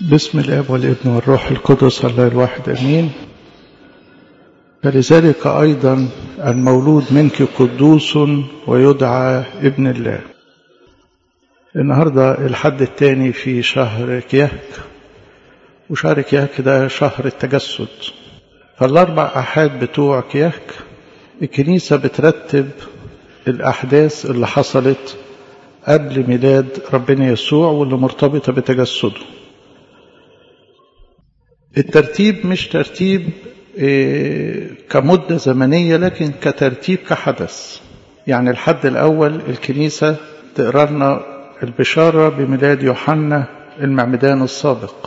بسم الاب والابن والروح القدس الله الواحد امين فلذلك ايضا المولود منك قدوس ويدعى ابن الله النهارده الحد الثاني في شهر كياك وشهر كياك ده شهر التجسد فالاربع احاد بتوع كياك الكنيسه بترتب الاحداث اللي حصلت قبل ميلاد ربنا يسوع واللي مرتبطه بتجسده الترتيب مش ترتيب كمدة زمنية لكن كترتيب كحدث يعني الحد الأول الكنيسة تقرأ لنا البشارة بميلاد يوحنا المعمدان السابق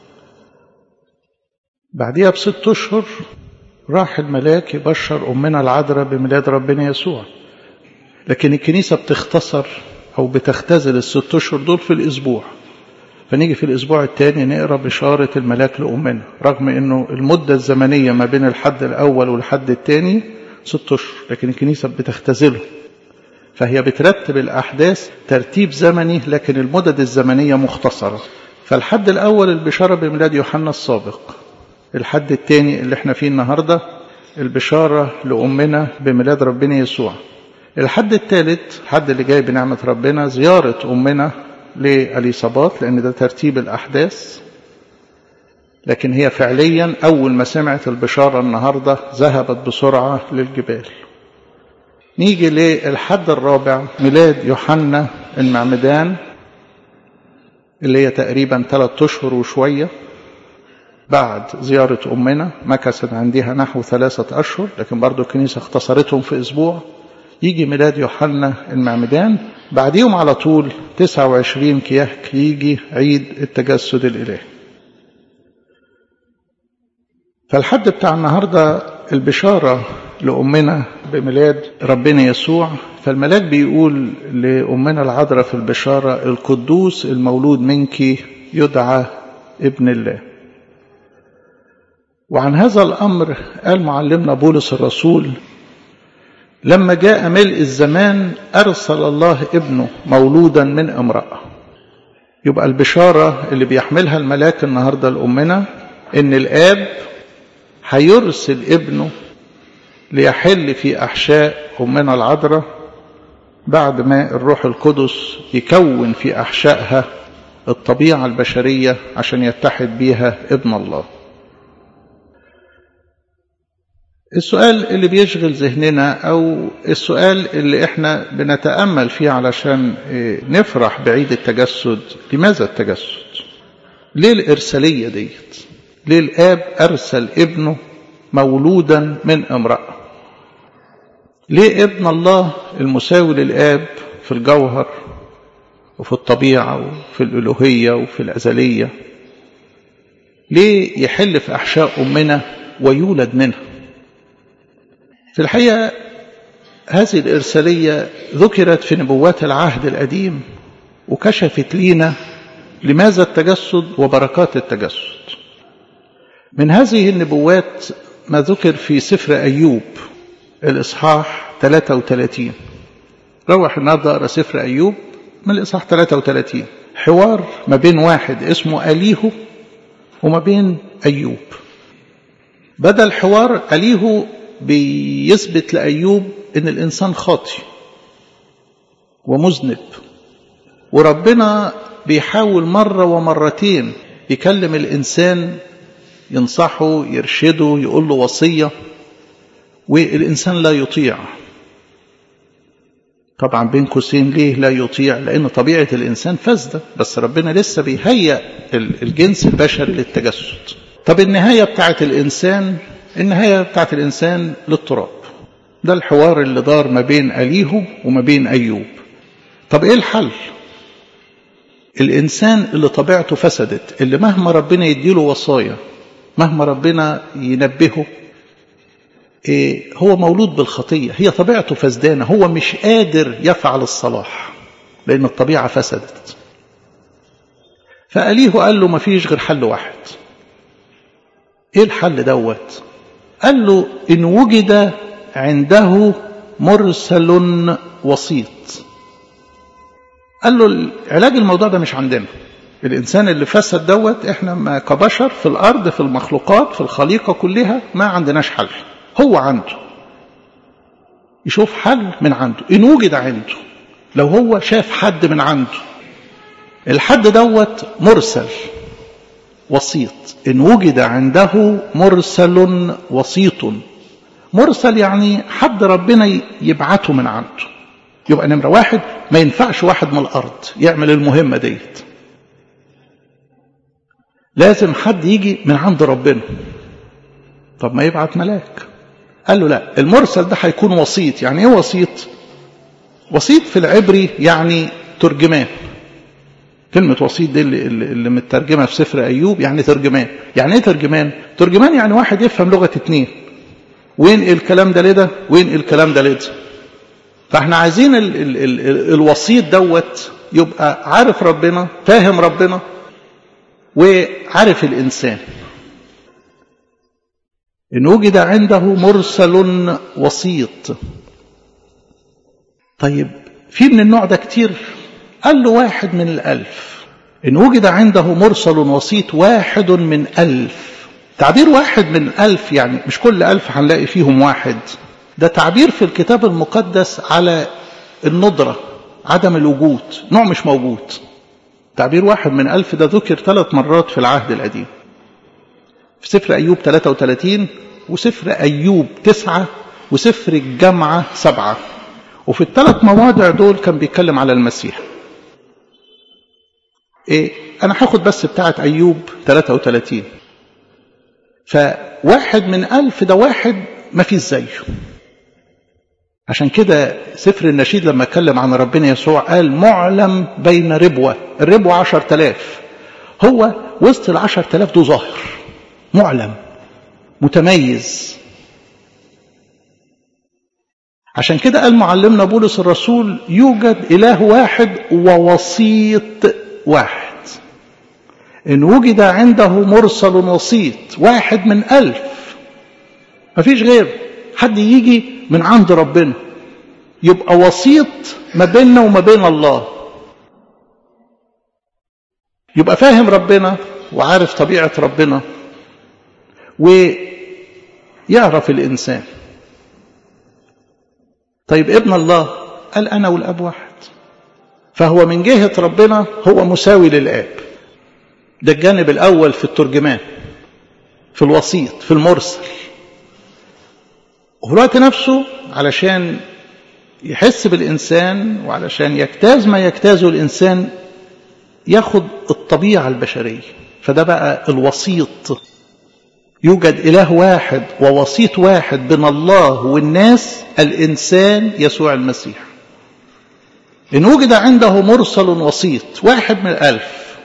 بعديها بست أشهر راح الملاك يبشر أمنا العذراء بميلاد ربنا يسوع لكن الكنيسة بتختصر أو بتختزل الست أشهر دول في الأسبوع فنيجي في الأسبوع الثاني نقرأ بشارة الملاك لأمنا رغم أنه المدة الزمنية ما بين الحد الأول والحد الثاني ست أشهر لكن الكنيسة بتختزله فهي بترتب الأحداث ترتيب زمني لكن المدد الزمنية مختصرة فالحد الأول البشارة بميلاد يوحنا السابق الحد الثاني اللي احنا فيه النهاردة البشارة لأمنا بميلاد ربنا يسوع الحد الثالث الحد اللي جاي بنعمة ربنا زيارة أمنا لأليصابات لأن ده ترتيب الأحداث لكن هي فعليا أول ما سمعت البشارة النهاردة ذهبت بسرعة للجبال نيجي للحد الرابع ميلاد يوحنا المعمدان اللي هي تقريبا ثلاثة أشهر وشوية بعد زيارة أمنا مكثت عندها نحو ثلاثة أشهر لكن برضو الكنيسة اختصرتهم في أسبوع يجي ميلاد يوحنا المعمدان بعديهم على طول 29 كيهك يجي عيد التجسد الإلهي فالحد بتاع النهاردة البشارة لأمنا بميلاد ربنا يسوع فالملاك بيقول لأمنا العذراء في البشارة القدوس المولود منك يدعى ابن الله وعن هذا الأمر قال معلمنا بولس الرسول لما جاء ملء الزمان أرسل الله ابنه مولودا من امرأة يبقى البشارة اللي بيحملها الملاك النهاردة لأمنا إن الآب هيرسل ابنه ليحل في أحشاء أمنا العذراء بعد ما الروح القدس يكون في أحشائها الطبيعة البشرية عشان يتحد بيها ابن الله السؤال اللي بيشغل ذهننا او السؤال اللي احنا بنتامل فيه علشان نفرح بعيد التجسد لماذا التجسد ليه الارساليه ديت ليه الاب ارسل ابنه مولودا من امراه ليه ابن الله المساوي للاب في الجوهر وفي الطبيعه وفي الالوهيه وفي الازليه ليه يحل في احشاء امنا ويولد منها في الحقيقة هذه الإرسالية ذكرت في نبوات العهد القديم وكشفت لينا لماذا التجسد وبركات التجسد من هذه النبوات ما ذكر في سفر أيوب الإصحاح 33 روح النهارده اقرا سفر أيوب من الإصحاح 33 حوار ما بين واحد اسمه أليهو وما بين أيوب بدل حوار أليهو بيثبت لأيوب إن الإنسان خاطي ومذنب وربنا بيحاول مرة ومرتين يكلم الإنسان ينصحه يرشده يقول له وصية والإنسان لا يطيع طبعا بين قوسين ليه لا يطيع لأن طبيعة الإنسان فاسدة بس ربنا لسه بيهيأ الجنس البشري للتجسد طب النهاية بتاعت الإنسان النهاية بتاعت الإنسان للتراب ده الحوار اللي دار ما بين أليهو وما بين أيوب طب إيه الحل الإنسان اللي طبيعته فسدت اللي مهما ربنا يديله وصايا مهما ربنا ينبهه إيه هو مولود بالخطية هي طبيعته فسدانة هو مش قادر يفعل الصلاح لأن الطبيعة فسدت فأليه قال له ما فيش غير حل واحد ايه الحل دوت قال له إن وجد عنده مرسل وسيط قال له علاج الموضوع ده مش عندنا الإنسان اللي فسد دوت إحنا ما كبشر في الأرض في المخلوقات في الخليقة كلها ما عندناش حل هو عنده يشوف حل من عنده إن وجد عنده لو هو شاف حد من عنده الحد دوت مرسل وسيط إن وجد عنده مرسل وسيط مرسل يعني حد ربنا يبعته من عنده يبقى نمرة واحد ما ينفعش واحد من الأرض يعمل المهمة ديت لازم حد يجي من عند ربنا طب ما يبعت ملاك قال له لا المرسل ده هيكون وسيط يعني ايه وسيط وسيط في العبري يعني ترجمان كلمة وسيط دي اللي, اللي مترجمة في سفر أيوب يعني ترجمان يعني ايه ترجمان ترجمان يعني واحد يفهم لغة اتنين وينقل الكلام ده لده وينقل الكلام ده لده فاحنا عايزين ال ال ال الوسيط دوت يبقى عارف ربنا فاهم ربنا وعارف الإنسان إن وجد عنده مرسل وسيط طيب في من النوع ده كتير قال له واحد من الألف إن وجد عنده مرسل وسيط واحد من ألف تعبير واحد من ألف يعني مش كل ألف هنلاقي فيهم واحد ده تعبير في الكتاب المقدس على الندرة عدم الوجود نوع مش موجود تعبير واحد من ألف ده ذكر ثلاث مرات في العهد القديم في سفر أيوب 33 وسفر أيوب تسعة وسفر الجامعة سبعة وفي الثلاث مواضع دول كان بيتكلم على المسيح إيه أنا هاخد بس بتاعة أيوب 33 فواحد من ألف ده واحد ما فيش زيه عشان كده سفر النشيد لما اتكلم عن ربنا يسوع قال معلم بين ربوة الربوة عشر تلاف هو وسط العشر تلاف ده ظاهر معلم متميز عشان كده قال معلمنا بولس الرسول يوجد إله واحد ووسيط واحد إن وجد عنده مرسل وسيط واحد من ألف مفيش غير حد يجي من عند ربنا يبقى وسيط ما بيننا وما بين الله يبقى فاهم ربنا وعارف طبيعة ربنا ويعرف الإنسان طيب ابن الله قال أنا والأب واحد فهو من جهة ربنا هو مساوي للآب ده الجانب الأول في الترجمان في الوسيط في المرسل وفي الوقت نفسه علشان يحس بالإنسان وعلشان يجتاز ما يجتازه الإنسان ياخد الطبيعة البشرية فده بقى الوسيط يوجد إله واحد ووسيط واحد بين الله والناس الإنسان يسوع المسيح إن وجد عنده مرسل وسيط واحد من الألف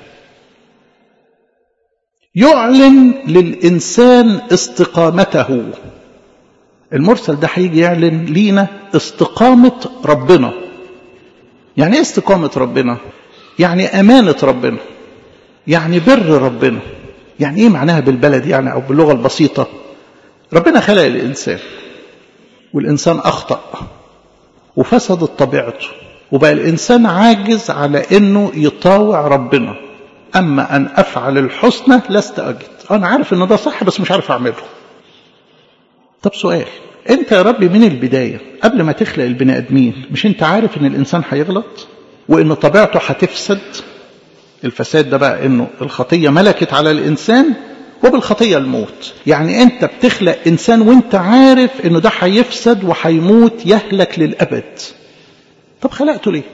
يعلن للإنسان استقامته المرسل ده هيجي يعلن لينا استقامة ربنا يعني ايه استقامة ربنا يعني أمانة ربنا يعني بر ربنا يعني ايه معناها بالبلد يعني او باللغة البسيطة ربنا خلق الإنسان والإنسان أخطأ وفسدت طبيعته وبقى الإنسان عاجز على أنه يطاوع ربنا أما أن أفعل الحسنى لست أجد أنا عارف أن ده صح بس مش عارف أعمله طب سؤال أنت يا ربي من البداية قبل ما تخلق البني آدمين مش أنت عارف أن الإنسان هيغلط وأن طبيعته هتفسد الفساد ده بقى أنه الخطية ملكت على الإنسان وبالخطية الموت يعني أنت بتخلق إنسان وأنت عارف أنه ده هيفسد وهيموت يهلك للأبد طب خلقته ليه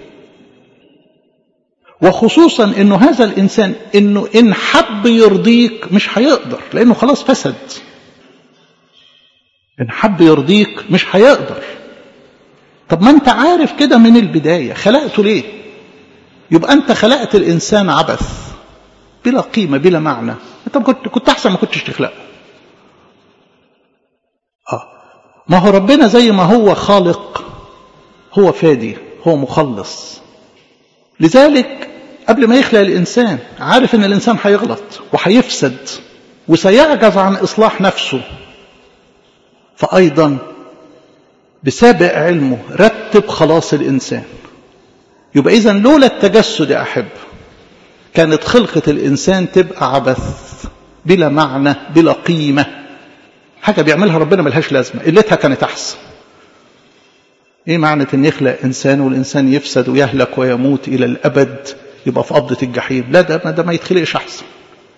وخصوصا انه هذا الانسان انه ان حب يرضيك مش هيقدر لانه خلاص فسد ان حب يرضيك مش هيقدر طب ما انت عارف كده من البدايه خلقته ليه يبقى انت خلقت الانسان عبث بلا قيمه بلا معنى انت كنت كنت احسن ما كنتش تخلقه اه ما هو ربنا زي ما هو خالق هو فادي هو مخلص لذلك قبل ما يخلق الإنسان عارف أن الإنسان هيغلط وهيفسد وسيعجز عن إصلاح نفسه فأيضا بسابق علمه رتب خلاص الإنسان يبقى إذا لولا التجسد يا أحب كانت خلقة الإنسان تبقى عبث بلا معنى بلا قيمة حاجة بيعملها ربنا ملهاش لازمة قلتها كانت أحسن ايه معنى ان يخلق انسان والانسان يفسد ويهلك ويموت الى الابد يبقى في قبضة الجحيم لا ده ده ما يتخلقش احسن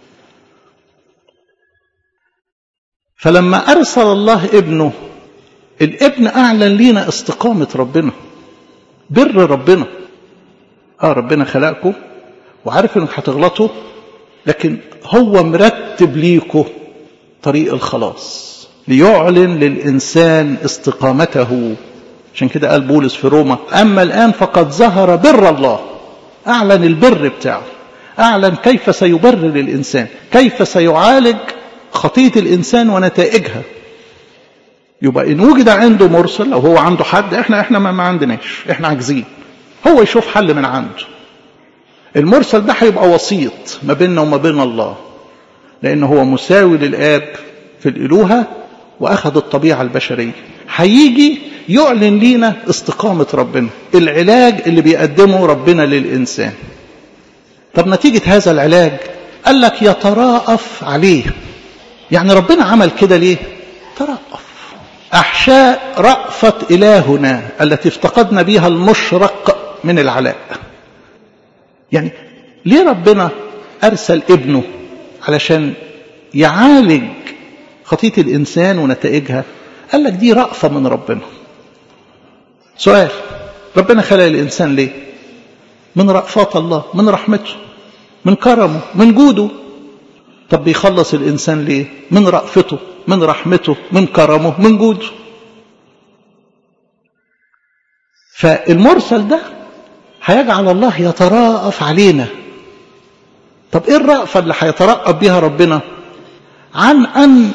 فلما ارسل الله ابنه الابن اعلن لينا استقامة ربنا بر ربنا اه ربنا خلقكم وعارف انك هتغلطوا لكن هو مرتب ليكم طريق الخلاص ليعلن للانسان استقامته عشان كده قال بولس في روما أما الآن فقد ظهر بر الله أعلن البر بتاعه أعلن كيف سيبرر الإنسان كيف سيعالج خطية الإنسان ونتائجها يبقى إن وجد عنده مرسل أو هو عنده حد إحنا إحنا ما عندناش إحنا عاجزين هو يشوف حل من عنده المرسل ده هيبقى وسيط ما بيننا وما بين الله لأن هو مساوي للآب في الإلوهة وأخذ الطبيعة البشرية هيجي يعلن لينا استقامة ربنا العلاج اللي بيقدمه ربنا للإنسان طب نتيجة هذا العلاج قال لك يتراءف عليه يعني ربنا عمل كده ليه ترأف أحشاء رأفة إلهنا التي افتقدنا بها المشرق من العلاء يعني ليه ربنا أرسل ابنه علشان يعالج خطية الإنسان ونتائجها قال لك دي رأفة من ربنا سؤال ربنا خلق الإنسان ليه من رأفات الله من رحمته من كرمه من جوده طب بيخلص الإنسان ليه من رأفته من رحمته من كرمه من جوده فالمرسل ده هيجعل الله يتراءف علينا طب ايه الرأفة اللي هيترأف بها ربنا عن أن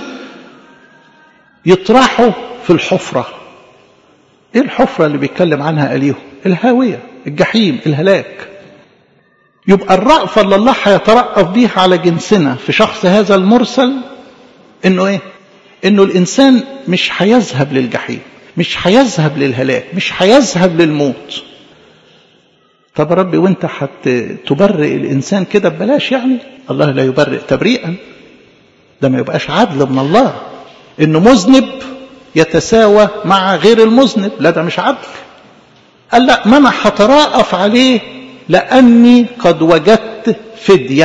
يطرحوا في الحفرة ايه الحفرة اللي بيتكلم عنها أليه الهاوية الجحيم الهلاك يبقى الرأفة اللي الله هيترأف بيها على جنسنا في شخص هذا المرسل انه ايه انه الانسان مش هيذهب للجحيم مش هيذهب للهلاك مش هيذهب للموت طب يا ربي وانت هتبرئ الانسان كده ببلاش يعني الله لا يبرئ تبريئا ده ما يبقاش عدل من الله انه مذنب يتساوى مع غير المذنب لا ده مش عدل قال لا ما انا هتراءف عليه لاني قد وجدت فديه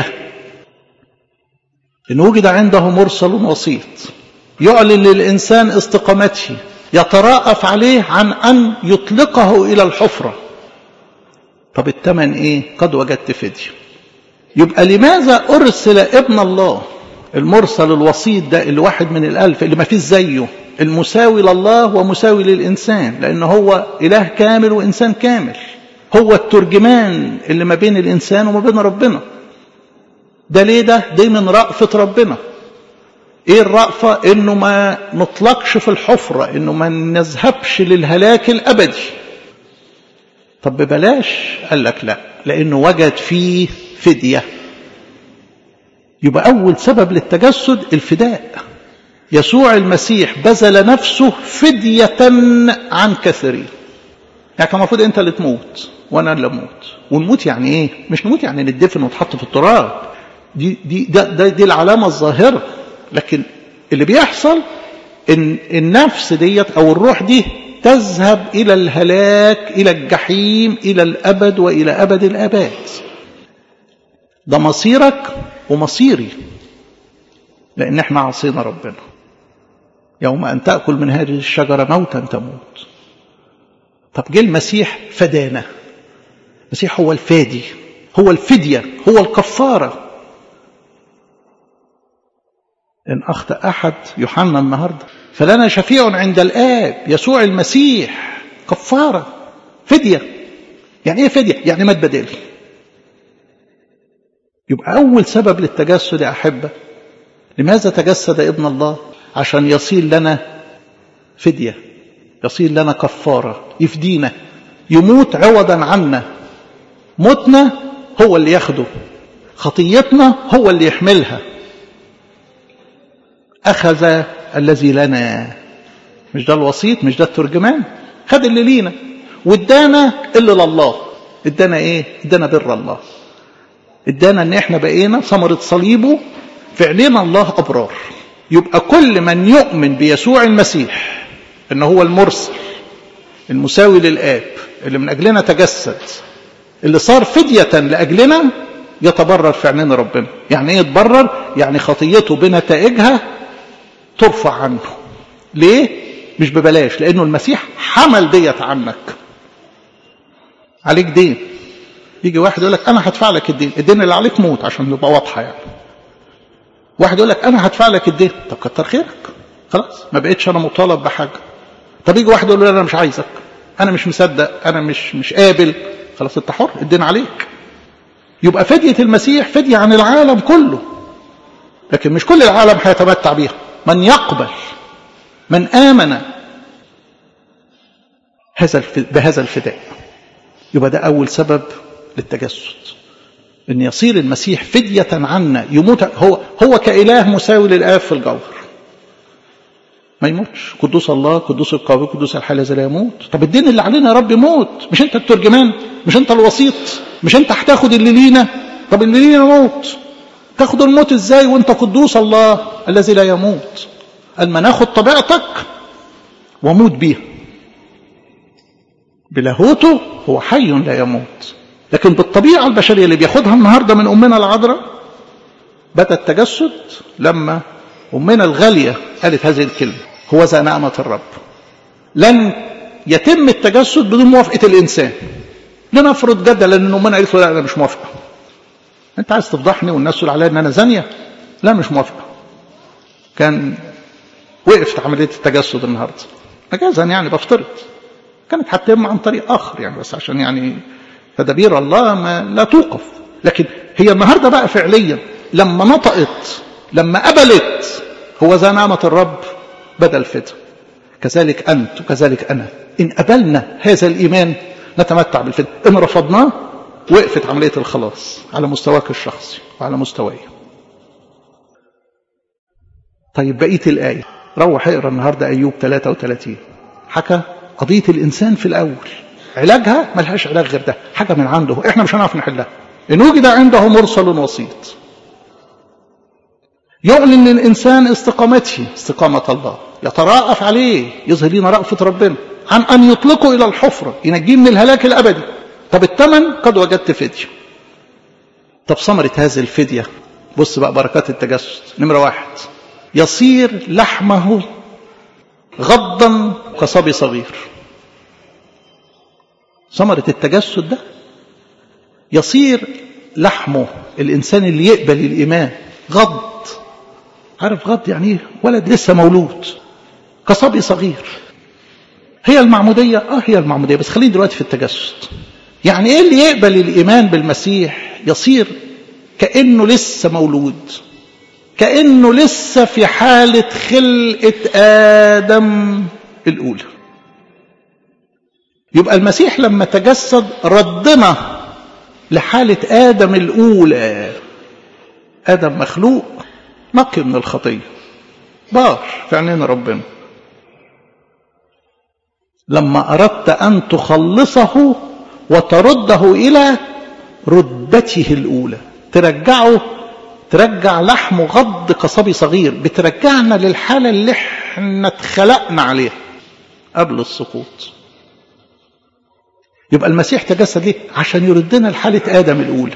ان وجد عنده مرسل وسيط يعلن للانسان استقامته يتراءف عليه عن ان يطلقه الى الحفره طب الثمن ايه قد وجدت فديه يبقى لماذا ارسل ابن الله المرسل الوسيط ده اللي واحد من الألف اللي ما فيش زيه المساوي لله ومساوي للإنسان لأن هو إله كامل وإنسان كامل هو الترجمان اللي ما بين الإنسان وما بين ربنا ده ليه ده دي من رأفة ربنا ايه الرأفة انه ما نطلقش في الحفرة انه ما نذهبش للهلاك الابدي طب ببلاش قال لك لا لانه وجد فيه فديه يبقى أول سبب للتجسد الفداء يسوع المسيح بذل نفسه فدية عن كثيرين يعني كان المفروض أنت اللي تموت وأنا اللي أموت ونموت يعني إيه؟ مش نموت يعني ندفن ونتحط في التراب دي دي ده, ده دي العلامة الظاهرة لكن اللي بيحصل إن النفس ديت أو الروح دي تذهب إلى الهلاك إلى الجحيم إلى الأبد وإلى أبد الآباد ده مصيرك ومصيري لأن احنا عصينا ربنا يوم أن تأكل من هذه الشجرة موتا تموت طب جه المسيح فدانا المسيح هو الفادي هو الفدية هو الكفارة إن أخطأ أحد يوحنا النهاردة فلنا شفيع عند الآب يسوع المسيح كفارة فدية يعني إيه فدية؟ يعني مات بدالي يبقى أول سبب للتجسد يا أحبة لماذا تجسد ابن الله عشان يصير لنا فدية يصير لنا كفارة يفدينا يموت عوضا عنا موتنا هو اللي ياخده خطيتنا هو اللي يحملها أخذ الذي لنا مش ده الوسيط مش ده الترجمان خد اللي لينا وادانا اللي لله ادانا ايه ادانا بر الله ادانا ان احنا بقينا ثمرة صليبه فعلنا الله ابرار يبقى كل من يؤمن بيسوع المسيح ان هو المرسل المساوي للاب اللي من اجلنا تجسد اللي صار فدية لاجلنا يتبرر في عينين ربنا يعني ايه يتبرر يعني خطيته بنتائجها ترفع عنه ليه مش ببلاش لانه المسيح حمل ديت عنك عليك دين يجي واحد يقول لك انا هدفع لك الدين الدين اللي عليك موت عشان نبقى واضحه يعني واحد يقول لك انا هدفع لك الدين طب كتر خيرك خلاص ما بقتش انا مطالب بحاجه طب يجي واحد يقول له انا مش عايزك انا مش مصدق انا مش مش قابل خلاص انت حر الدين عليك يبقى فدية المسيح فدية عن العالم كله لكن مش كل العالم هيتمتع بيها من يقبل من آمن هذا بهذا الفداء يبقى ده أول سبب للتجسد أن يصير المسيح فدية عنا يموت هو هو كإله مساوي للآب في الجوهر ما يموتش قدوس الله قدوس القوي قدوس الحي الذي لا يموت طب الدين اللي علينا يا رب يموت مش انت الترجمان مش انت الوسيط مش انت هتاخد اللي لينا طب اللي لينا موت تاخد الموت ازاي وانت قدوس الله الذي لا يموت قال ما ناخد طبيعتك وموت بيها بلاهوته هو حي لا يموت لكن بالطبيعة البشرية اللي بياخدها النهاردة من أمنا العذراء بدأ التجسد لما أمنا الغالية قالت هذه الكلمة هو ذا نعمة الرب لن يتم التجسد بدون موافقة الإنسان لنفرض جدا لأن أمنا قالت له لا أنا مش موافقة أنت عايز تفضحني والناس تقول عليا إن أنا زانية لا مش موافقة كان وقفت عملية التجسد النهاردة مجازا يعني بفترض كانت هتتم عن طريق آخر يعني بس عشان يعني تدابير الله ما لا توقف لكن هي النهاردة بقى فعليا لما نطقت لما قبلت هو ذا نعمة الرب بدل فدا كذلك أنت وكذلك أنا إن قبلنا هذا الإيمان نتمتع بالفدا إن رفضناه وقفت عملية الخلاص على مستواك الشخصي وعلى مستواي طيب بقية الآية روح اقرا النهاردة أيوب 33 حكى قضية الإنسان في الأول علاجها ملهاش علاج غير ده حاجة من عنده احنا مش هنعرف نحلها إن وجد عنده مرسل وسيط يعلن للإنسان استقامته استقامة الله يتراءف عليه يظهر لنا رأفة ربنا عن أن يطلقه إلى الحفرة ينجيه من الهلاك الأبدي طب الثمن قد وجدت فدية طب ثمرة هذه الفدية بص بقى بركات التجسد نمرة واحد يصير لحمه غضا كصبي صغير ثمرة التجسد ده يصير لحمه الإنسان اللي يقبل الإيمان غض عارف غض يعني ايه ولد لسه مولود كصبي صغير هي المعمودية اه هي المعمودية بس خلينا دلوقتي في التجسد يعني ايه اللي يقبل الإيمان بالمسيح يصير كأنه لسه مولود كأنه لسه في حالة خلقة آدم الأولى يبقى المسيح لما تجسد ردنا لحالة آدم الأولى آدم مخلوق نقي من الخطية بار في عينين ربنا لما أردت أن تخلصه وترده إلى رتبته الأولى ترجعه ترجع لحمه غض كصبي صغير بترجعنا للحالة اللي احنا اتخلقنا عليها قبل السقوط يبقى المسيح تجسد ليه عشان يردنا لحالة آدم الأولى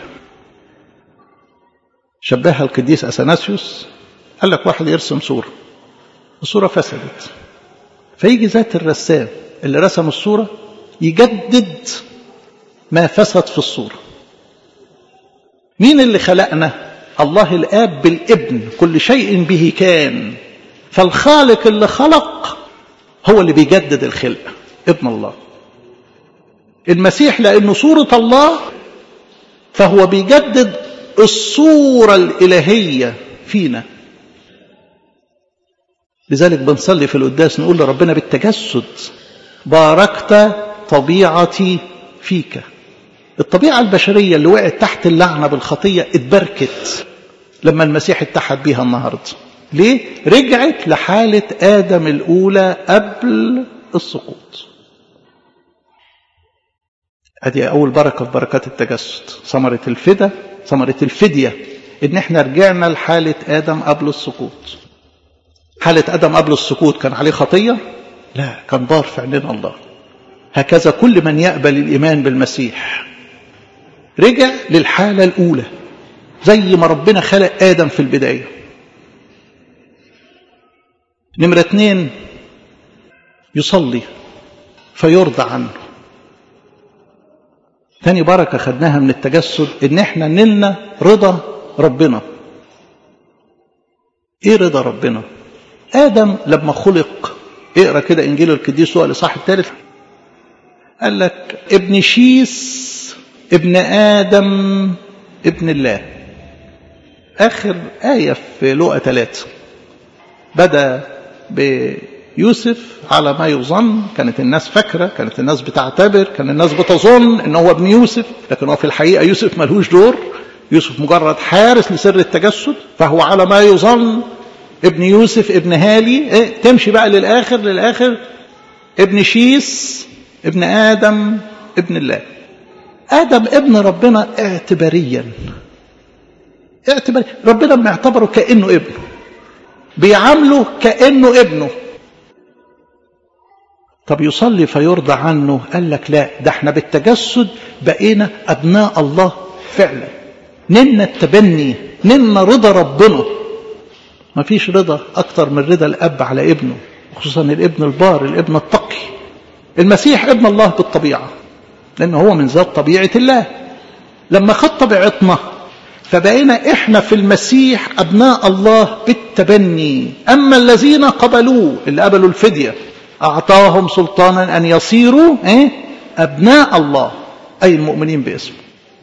شبهها القديس أثناسيوس قال لك واحد يرسم صورة الصورة فسدت فيجي ذات الرسام اللي رسم الصورة يجدد ما فسد في الصورة مين اللي خلقنا الله الآب بالابن كل شيء به كان فالخالق اللي خلق هو اللي بيجدد الخلقة ابن الله المسيح لأنه صورة الله فهو بيجدد الصورة الإلهية فينا لذلك بنصلي في القداس نقول لربنا بالتجسد باركت طبيعتي فيك الطبيعة البشرية اللي وقعت تحت اللعنة بالخطية اتبركت لما المسيح اتحد بيها النهاردة ليه؟ رجعت لحالة آدم الأولى قبل السقوط ادي اول بركه في بركات التجسد ثمره الفدا ثمره الفديه ان احنا رجعنا لحاله ادم قبل السقوط حاله ادم قبل السقوط كان عليه خطيه لا كان بار في عينين الله هكذا كل من يقبل الايمان بالمسيح رجع للحاله الاولى زي ما ربنا خلق ادم في البدايه نمره اتنين يصلي فيرضى عنه تاني بركة خدناها من التجسد ان احنا نلنا رضا ربنا ايه رضا ربنا ادم لما خلق اقرا كده انجيل القديس هو الاصحاح الثالث قال لك ابن شيس ابن ادم ابن الله اخر ايه في لوقا ثلاثة بدا بيوسف على ما يظن كانت الناس فاكره كانت الناس بتعتبر كان الناس بتظن ان هو ابن يوسف لكن هو في الحقيقه يوسف ملهوش دور يوسف مجرد حارس لسر التجسد فهو على ما يظن ابن يوسف ابن هالي إيه تمشي بقى للاخر للاخر ابن شيس ابن ادم ابن الله ادم ابن ربنا اعتباريا اعتباريا ربنا معتبره كانه ابنه بيعامله كانه ابنه طب يصلي فيرضى عنه قال لك لا ده احنا بالتجسد بقينا ابناء الله فعلا نلنا التبني نلنا رضا ربنا ما فيش رضا اكتر من رضا الاب على ابنه خصوصا الابن البار الابن التقي المسيح ابن الله بالطبيعه لان هو من ذات طبيعه الله لما خد طبيعتنا فبقينا احنا في المسيح ابناء الله بالتبني اما الذين قبلوه اللي قبلوا الفديه أعطاهم سلطانا أن يصيروا إيه؟ أبناء الله أي المؤمنين باسمه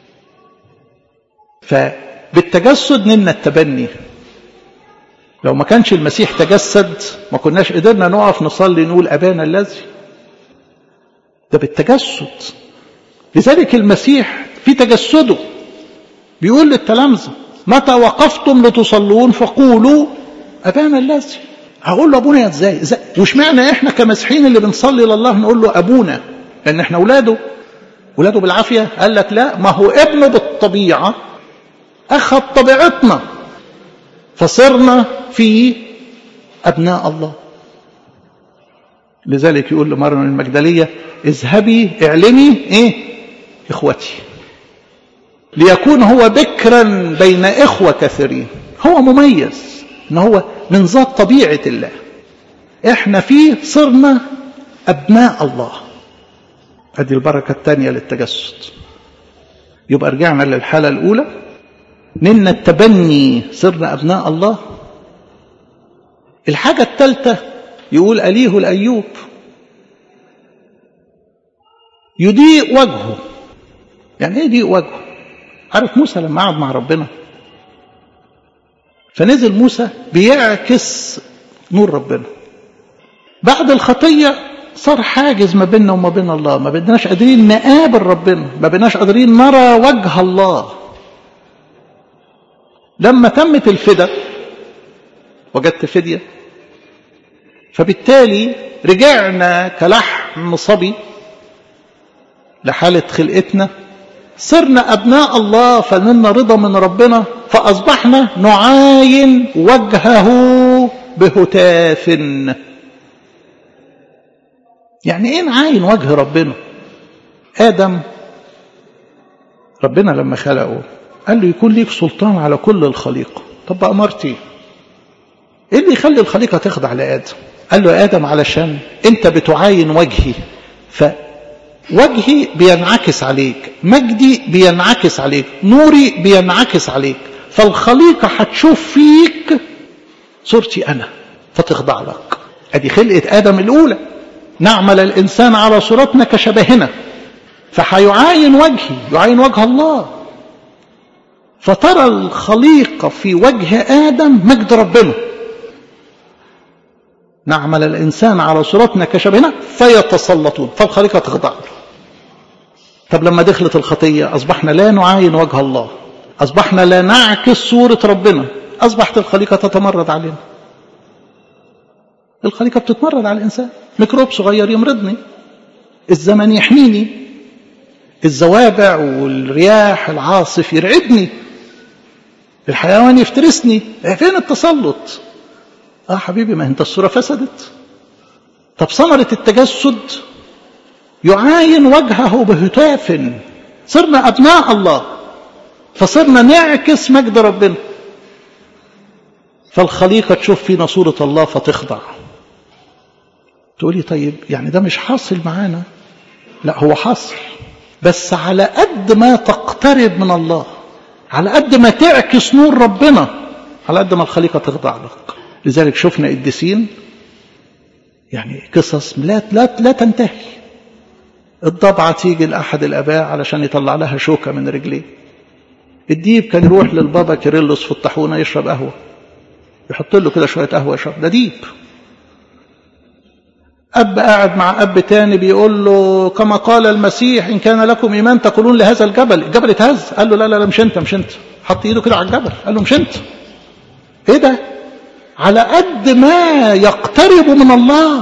فبالتجسد نلنا التبني لو ما كانش المسيح تجسد ما كناش قدرنا نقف نصلي نقول أبانا الذي ده بالتجسد لذلك المسيح في تجسده بيقول للتلامذة متى وقفتم لتصلون فقولوا أبانا الذي هقول له ابونا ازاي ازاي وش معنى احنا كمسيحيين اللي بنصلي لله نقول له ابونا لان احنا اولاده اولاده بالعافيه قال لك لا ما هو ابنه بالطبيعه اخذ طبيعتنا فصرنا في ابناء الله لذلك يقول لمريم المجدليه اذهبي اعلمي ايه اخوتي ليكون هو بكرا بين اخوه كثيرين هو مميز ان هو من ذات طبيعة الله احنا فيه صرنا ابناء الله ادي البركة الثانية للتجسد يبقى رجعنا للحالة الاولى نلنا التبني صرنا ابناء الله الحاجة الثالثة يقول أليه الأيوب يضيء وجهه يعني ايه يضيء وجهه عارف موسى لما قعد مع ربنا فنزل موسى بيعكس نور ربنا بعد الخطية صار حاجز ما بيننا وما بين الله ما بدناش قادرين نقابل ربنا ما بدناش قادرين نرى وجه الله لما تمت الفدا وجدت فدية فبالتالي رجعنا كلحم صبي لحالة خلقتنا صرنا أبناء الله فنلنا رضا من ربنا فأصبحنا نعاين وجهه بهتاف يعني ايه نعاين وجه ربنا آدم ربنا لما خلقه قال له يكون ليك سلطان على كل الخليقة طب أمرتي ايه اللي يخلي الخليقة تخضع لآدم قال له يا آدم علشان انت بتعاين وجهي فوجهي بينعكس عليك مجدي بينعكس عليك نوري بينعكس عليك فالخليقة هتشوف فيك صورتي أنا فتخضع لك أدي خلقة آدم الأولى نعمل الإنسان على صورتنا كشبهنا فحيعاين وجهي يعاين وجه الله فترى الخليقة في وجه آدم مجد ربنا نعمل الإنسان على صورتنا كشبهنا فيتسلطون فالخليقة تخضع له طب لما دخلت الخطية أصبحنا لا نعاين وجه الله أصبحنا لا نعكس صورة ربنا أصبحت الخليقة تتمرد علينا الخليقة بتتمرد على الإنسان ميكروب صغير يمرضني الزمن يحميني الزوابع والرياح العاصف يرعبني الحيوان يفترسني فين التسلط اه حبيبي ما انت الصورة فسدت طب ثمرة التجسد يعاين وجهه بهتاف صرنا أبناء الله فصرنا نعكس مجد ربنا فالخليقة تشوف فينا صورة الله فتخضع تقولي طيب يعني ده مش حاصل معانا لا هو حاصل بس على قد ما تقترب من الله على قد ما تعكس نور ربنا على قد ما الخليقة تخضع لك لذلك شفنا قديسين يعني قصص لا لا لا تنتهي الضبعة تيجي لأحد الآباء علشان يطلع لها شوكة من رجليه الديب كان يروح للبابا كيرلس في الطاحونة يشرب قهوة يحط له كده شوية قهوة يشرب ده ديب أب قاعد مع أب تاني بيقول له كما قال المسيح إن كان لكم إيمان تقولون لهذا الجبل الجبل اتهز قال له لا لا لا مش أنت مش أنت حط إيده كده على الجبل قال له مش أنت إيه ده على قد ما يقترب من الله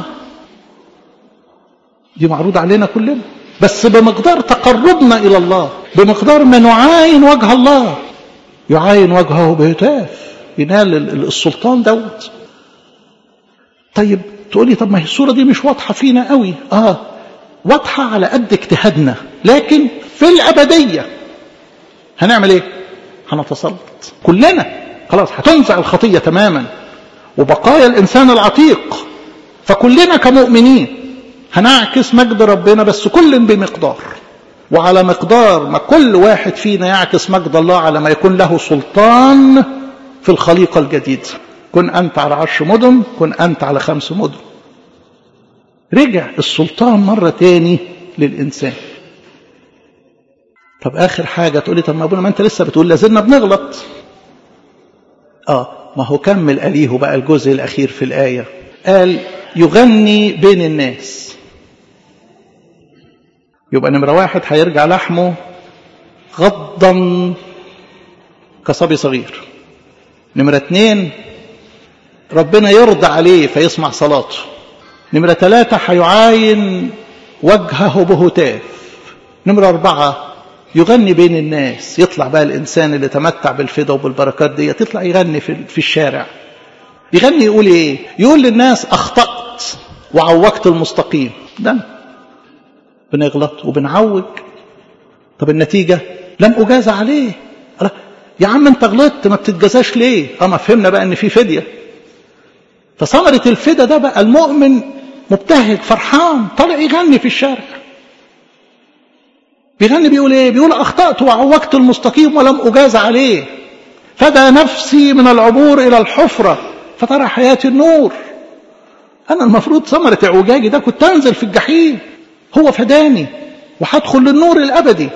دي معروض علينا كلنا بس بمقدار تقربنا إلى الله بمقدار ما نعاين وجه الله يعاين وجهه بهتاف ينال السلطان دوت طيب تقولي طب ما هي الصورة دي مش واضحة فينا قوي اه واضحة على قد اجتهادنا لكن في الأبدية هنعمل ايه هنتسلط كلنا خلاص هتنزع الخطية تماما وبقايا الإنسان العتيق فكلنا كمؤمنين هنعكس مجد ربنا بس كل بمقدار وعلى مقدار ما كل واحد فينا يعكس مجد الله على ما يكون له سلطان في الخليقة الجديدة كن أنت على عشر مدن كن أنت على خمس مدن رجع السلطان مرة تاني للإنسان طب آخر حاجة تقولي طب ما أبونا ما أنت لسه بتقول لازلنا بنغلط آه ما هو كمل أليه بقى الجزء الأخير في الآية قال يغني بين الناس يبقى نمرة واحد هيرجع لحمه غضا كصبي صغير نمرة اتنين ربنا يرضى عليه فيسمع صلاته نمرة ثلاثة هيعاين وجهه بهتاف نمرة أربعة يغني بين الناس يطلع بقى الإنسان اللي تمتع بالفدا وبالبركات دي يطلع يغني في, في الشارع يغني يقول إيه يقول للناس أخطأت وعوجت المستقيم ده بنغلط وبنعوج طب النتيجة لم أجاز عليه يا عم انت غلطت ما بتتجازاش ليه اه ما فهمنا بقى ان في فديه فثمرة الفدا ده بقى المؤمن مبتهج فرحان طالع يغني في الشارع بيغني بيقول ايه بيقول اخطأت وعوجت المستقيم ولم اجاز عليه فدى نفسي من العبور الى الحفرة فترى حياتي النور انا المفروض ثمرة اعوجاجي ده كنت انزل في الجحيم هو فداني وهدخل للنور الابدي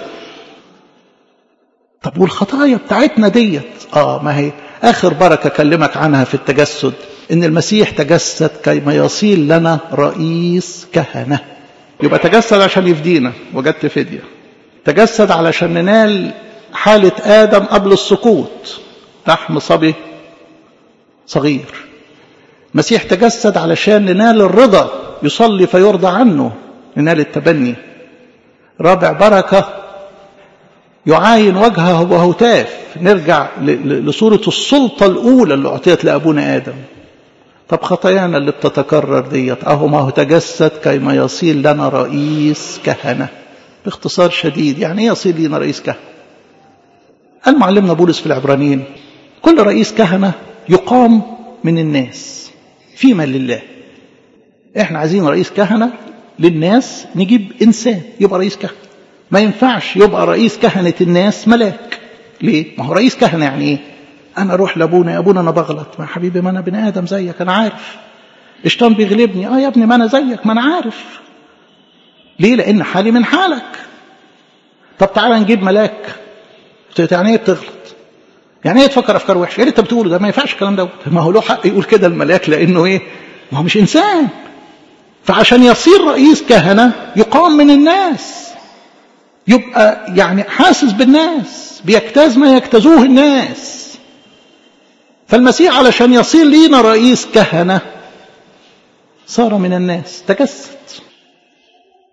طب والخطايا بتاعتنا ديت اه ما هي اخر بركه اكلمك عنها في التجسد ان المسيح تجسد كيما يصير لنا رئيس كهنه يبقى تجسد عشان يفدينا وجدت فديه تجسد علشان ننال حاله ادم قبل السقوط لحم صبي صغير المسيح تجسد علشان ننال الرضا يصلي فيرضى عنه ننال التبني رابع بركه يعاين وجهه وهتاف نرجع لصورة السلطة الأولى اللي أعطيت لأبونا آدم طب خطايانا اللي بتتكرر ديت أهو ما هو تجسد كيما يصير لنا رئيس كهنة باختصار شديد يعني ايه يصير لنا رئيس كهنة قال معلمنا بولس في العبرانيين كل رئيس كهنة يقام من الناس فيما لله احنا عايزين رئيس كهنة للناس نجيب إنسان يبقى رئيس كهنة ما ينفعش يبقى رئيس كهنة الناس ملاك ليه؟ ما هو رئيس كهنة يعني ايه؟ أنا أروح لأبونا يا أبونا أنا بغلط ما حبيبي ما أنا بني آدم زيك أنا عارف الشيطان بيغلبني أه يا ابني ما أنا زيك ما أنا عارف ليه؟ لأن حالي من حالك طب تعالى نجيب ملاك يعني إيه بتغلط؟ يعني إيه تفكر أفكار وحشة؟ إيه اللي أنت بتقوله ده ما ينفعش الكلام دوت ما هو له حق يقول كده الملاك لأنه إيه؟ ما هو مش إنسان فعشان يصير رئيس كهنة يقام من الناس يبقى يعني حاسس بالناس بيجتاز ما يجتازوه الناس فالمسيح علشان يصير لينا رئيس كهنة صار من الناس تجسد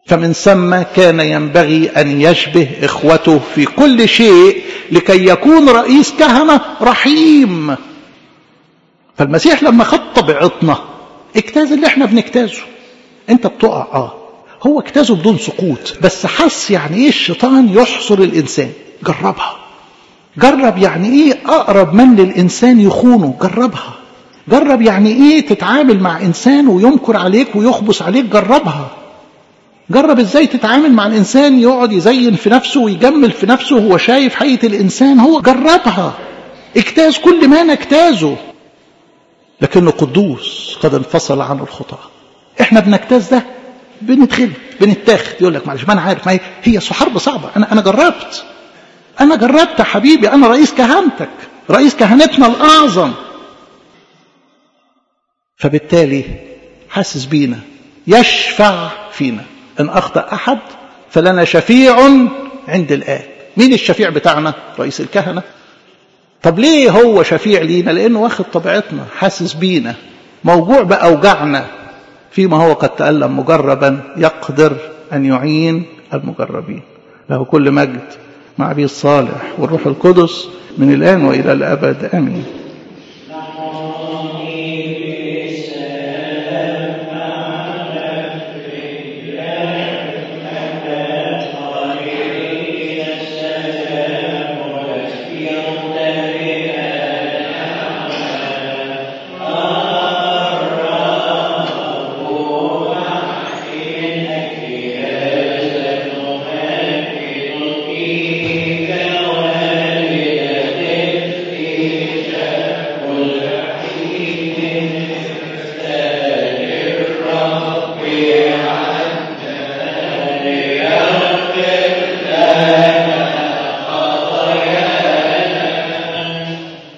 فمن ثم كان ينبغي أن يشبه إخوته في كل شيء لكي يكون رئيس كهنة رحيم فالمسيح لما خد طبيعتنا اجتاز اللي احنا بنجتازه انت بتقع اه هو اجتازه بدون سقوط بس حس يعني ايه الشيطان يحصر الانسان جربها جرب يعني ايه اقرب من للانسان يخونه جربها جرب يعني ايه تتعامل مع انسان ويمكر عليك ويخبص عليك جربها جرب ازاي تتعامل مع الانسان يقعد يزين في نفسه ويجمل في نفسه وهو شايف حقيقه الانسان هو جربها اجتاز كل ما نجتازه لكنه قدوس قد انفصل عن الخطأ احنا بنجتاز ده بنتغلب بنتاخد يقول لك معلش ما انا عارف ما هي هي حرب صعبه انا انا جربت انا جربت يا حبيبي انا رئيس كهنتك رئيس كهنتنا الاعظم فبالتالي حاسس بينا يشفع فينا ان اخطا احد فلنا شفيع عند الاب مين الشفيع بتاعنا رئيس الكهنه طب ليه هو شفيع لينا لانه واخد طبيعتنا حاسس بينا موجوع باوجعنا فيما هو قد تألم مجربا يقدر أن يعين المجربين له كل مجد مع أبي الصالح والروح القدس من الآن وإلى الأبد آمين